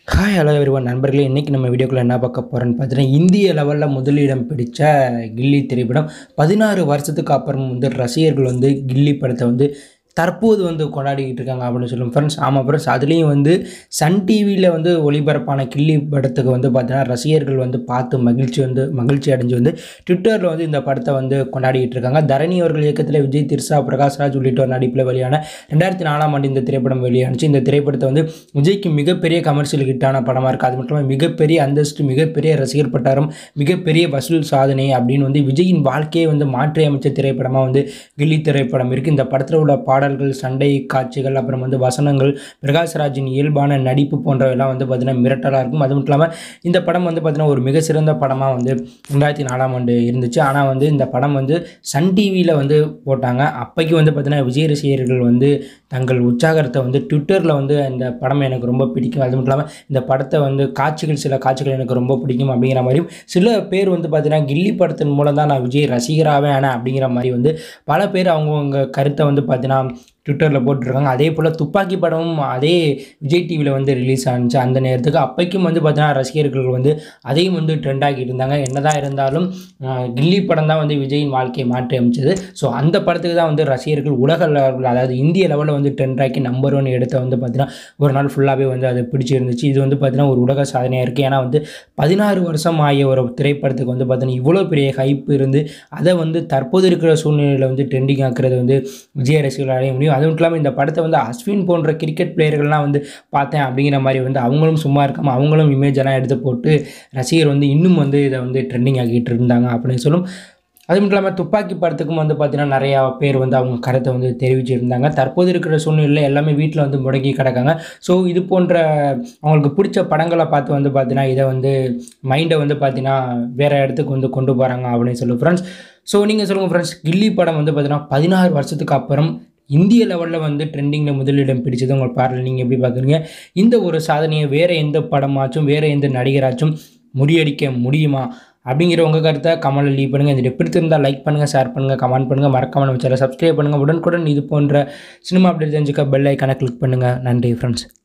hi hello everyone நண்பர்களே இன்றைக்கி நம்ம வீடியோக்குள்ள என்ன பார்க்க போகிறோன்னு பார்த்தீங்கன்னா இந்திய லெவலில் முதலிடம் பிடித்த கில்லி திரைப்படம் பதினாறு வருஷத்துக்கு அப்புறம் வந்து ரசிகர்கள் வந்து கில்லி படத்தை வந்து தற்போது வந்து கொண்டாடிக்கிட்டு இருக்காங்க அப்படின்னு சொல்லுவோம் ஃப்ரெண்ட்ஸ் ஆமாம் ஃப்ரெண்ட்ஸ் அதுலேயும் வந்து சன் டிவியில் வந்து ஒளிபரப்பான கில்லி படத்துக்கு வந்து பார்த்தீங்கன்னா ரசிகர்கள் வந்து பார்த்து மகிழ்ச்சி வந்து மகிழ்ச்சி அடைஞ்சு வந்து ட்விட்டரில் வந்து இந்த படத்தை வந்து கொண்டாடிக்கிட்டு இருக்காங்க தரணி அவர்கள் இயக்கத்தில் விஜய் திர்சா பிரகாஷ்ராஜ் உள்ளிட்டோர் நடிப்பில் வெளியான ரெண்டாயிரத்தி நாலாம் ஆண்டு இந்த திரைப்படம் வெளியானுச்சு இந்த திரைப்படத்தை வந்து விஜய்க்கு மிகப்பெரிய கமர்ஷியல் ஹிட்டான படமாக இருக்குது அது மட்டும் இல்லாமல் மிகப்பெரிய அந்தஸ்து மிகப்பெரிய ரசிகர் பட்டாரம் மிகப்பெரிய வசூல் சாதனை அப்படின்னு வந்து விஜயின் வாழ்க்கையை வந்து மாற்றி அமைச்ச திரைப்படமாக வந்து கில்லி திரைப்படம் இருக்குது இந்த படத்தில் உள்ள பாடல்கள் சண்டை காட்சிகள் அப்புறம் வந்து வசனங்கள் பிரகாஷ்ராஜின் இயல்பான நடிப்பு போன்றவையெல்லாம் வந்து பார்த்திங்கன்னா மிரட்டலாக இருக்கும் அது மட்டும் இல்லாமல் இந்த படம் வந்து பார்த்திங்கன்னா ஒரு மிக சிறந்த படமாக வந்து ரெண்டாயிரத்தி நாலாம் ஆண்டு இருந்துச்சு ஆனால் வந்து இந்த படம் வந்து சன் டிவியில் வந்து போட்டாங்க அப்போக்கி வந்து பார்த்திங்கன்னா விஜய் ரசிகர்கள் வந்து தங்கள் உற்சாகத்தை வந்து ட்விட்டரில் வந்து இந்த படம் எனக்கு ரொம்ப பிடிக்கும் அது மட்டும் இல்லாமல் இந்த படத்தை வந்து காட்சிகள் சில காட்சிகள் எனக்கு ரொம்ப பிடிக்கும் அப்படிங்கிற மாதிரியும் சில பேர் வந்து பார்த்திங்கன்னா கில்லி படத்தின் மூலம் தான் நான் விஜய் ரசிகராகவே ஆனேன் அப்படிங்கிற மாதிரி வந்து பல பேர் அவங்கவுங்க கருத்தை வந்து பார்த்தீங்கன்னா ட்விட்டரில் போட்டிருக்காங்க அதே போல் துப்பாக்கி படமும் அதே விஜய் டிவியில் வந்து ரிலீஸ் ஆனிச்சு அந்த நேரத்துக்கு அப்பைக்கும் வந்து பார்த்தீங்கன்னா ரசிகர்கள் வந்து அதையும் வந்து ட்ரெண்ட் ஆகிட்டு இருந்தாங்க என்னதான் இருந்தாலும் ஆஹ், கில்லி படம் தான் வந்து விஜயின் வாழ்க்கையை மாற்றி அமைச்சது ஸோ அந்த படத்துக்கு தான் வந்து ரசிகர்கள் உலக லெவலில் அதாவது இந்திய லெவலில் வந்து ட்ரெண்ட் ஆக்கி நம்பர் ஒன் இடத்த வந்து பார்த்தீங்கன்னா ஒரு நாள் ஃபுல்லாகவே வந்து அது பிடிச்சிருந்துச்சு இது வந்து பார்த்தீங்கன்னா ஒரு உலக சாதனையாக இருக்குது ஏன்னா வந்து பதினாறு வருஷம் ஆகிய ஒரு திரைப்படத்துக்கு வந்து பார்த்தீங்கன்னா இவ்வளோ பெரிய ஹைப் இருந்து அதை வந்து தற்போது இருக்கிற சூழ்நிலையில் வந்து ட்ரெண்டிங் ஆக்குறது வந்து விஜய் ரசிகர்கள் அடைய முடியும் அதுவும் இல்லாமல் இந்த படத்தை வந்து அஸ்வின் போன்ற கிரிக்கெட் பிளேயர்கள்லாம் வந்து பார்த்தேன் அப்படிங்கிற மாதிரி வந்து அவங்களும் சும்மா இருக்காமல் அவங்களும் இமேஜ் எல்லாம் எடுத்து போட்டு ரசிகர் வந்து இன்னும் வந்து இதை வந்து ட்ரெண்டிங் ஆக்கிட்டு இருந்தாங்க அப்படின்னு சொல்லும் அது மட்டும் இல்லாமல் துப்பாக்கி படத்துக்கும் வந்து பார்த்தீங்கன்னா நிறையா பேர் வந்து அவங்க கருத்தை வந்து தெரிவிச்சிருந்தாங்க தற்போது இருக்கிற சூழ்நிலையில் எல்லாமே வீட்டில் வந்து முடங்கி கிடக்காங்க ஸோ இது போன்ற அவங்களுக்கு பிடிச்ச படங்களை பார்த்து வந்து பார்த்தீங்கன்னா இதை வந்து மைண்டை வந்து பார்த்தீங்கன்னா வேறு இடத்துக்கு வந்து கொண்டு போகிறாங்க அப்படின்னு சொல்லு ஃப்ரெண்ட்ஸ் ஸோ நீங்கள் சொல்லுங்கள் ஃப்ரெண்ட்ஸ் கில்லி படம் வந்து பார்த்தீங்கன்னா பதினாறு வருஷத்துக்கு அப்புறம் இந்திய லெவலில் வந்து ட்ரெண்டிங்கில் முதலிடம் பிடிச்சது உங்கள் பார்வையில் நீங்கள் எப்படி பார்க்குறீங்க இந்த ஒரு சாதனையை வேறு எந்த படமாச்சும் வேறு எந்த நடிகராச்சும் முறியடிக்க முடியுமா அப்படிங்கிற உங்கள் கருத்தை கமெண்ட்டில் லீவ் பண்ணுங்கள் இந்த பிடித்திருந்தால் லைக் பண்ணுங்கள் ஷேர் பண்ணுங்கள் கமெண்ட் பண்ணுங்கள் மறக்காம நம்ம சேனலை சப்ஸ்கிரைப் பண்ணுங்கள் உடனுக்குடன் இது போன்ற சினிமா அப்டேட் தெரிஞ்சுக்க பெல் ஐக்கானை கிளிக் பண்ணுங்கள் நன்றி ஃப்ரெண்ட்ஸ்